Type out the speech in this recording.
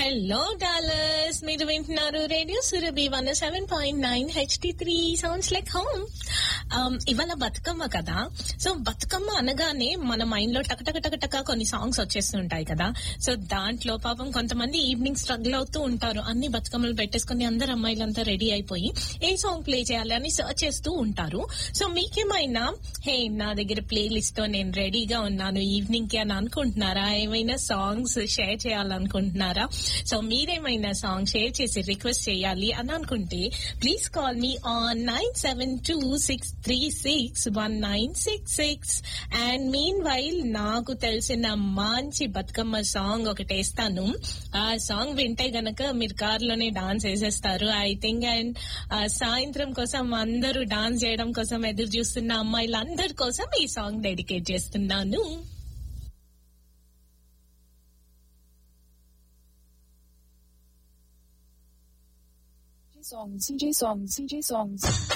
Hello dollars మీరు వింటున్నారు radio Surabhi one seven point nine HD three sounds like home ఇవాళ బతుకమ్మ కదా సో బతుకమ్మ అనగానే మన మైండ్ లో టక టక టక టక కొన్ని సాంగ్స్ వచ్చేస్తుంటాయి కదా సో దాంట్లో పాపం కొంతమంది ఈవినింగ్ స్ట్రగుల్ అవుతూ ఉంటారు అన్ని బతుకమ్మలు పెట్టేసుకుని అందరు అమ్మాయిలంతా రెడీ అయిపోయి ఏ సాంగ్ ప్లే చేయాలి అని సర్చ్ చేస్తూ ఉంటారు సో మీకేమైనా హే నా దగ్గర ప్లే లిస్ట్ తో నేను రెడీగా ఉన్నాను ఈవినింగ్ కి అని అనుకుంటున్నారా ఏమైనా సాంగ్స్ షేర్ చేయాలనుకుంటున్నారా సో మీరేమైనా సాంగ్ షేర్ చేసి రిక్వెస్ట్ చేయాలి అని అనుకుంటే please call me on nine seven two six three six one nine six six and meanwhile నాకు తెలిసిన మంచి బతుకమ్మ సాంగ్ ఒకటి వేస్తాను ఆ సాంగ్ వింటే గనక మీరు కార్ లోనే డాన్స్ వేసేస్తారు ఐ థింక్ అండ్ సాయంత్రం కోసం అందరూ డాన్స్ చేయడం కోసం ఎదురు చూస్తున్న అమ్మాయిలందరి కోసం ఈ సాంగ్ డెడికేట్ చేస్తున్నాను songs, CJ songs, CJ songs.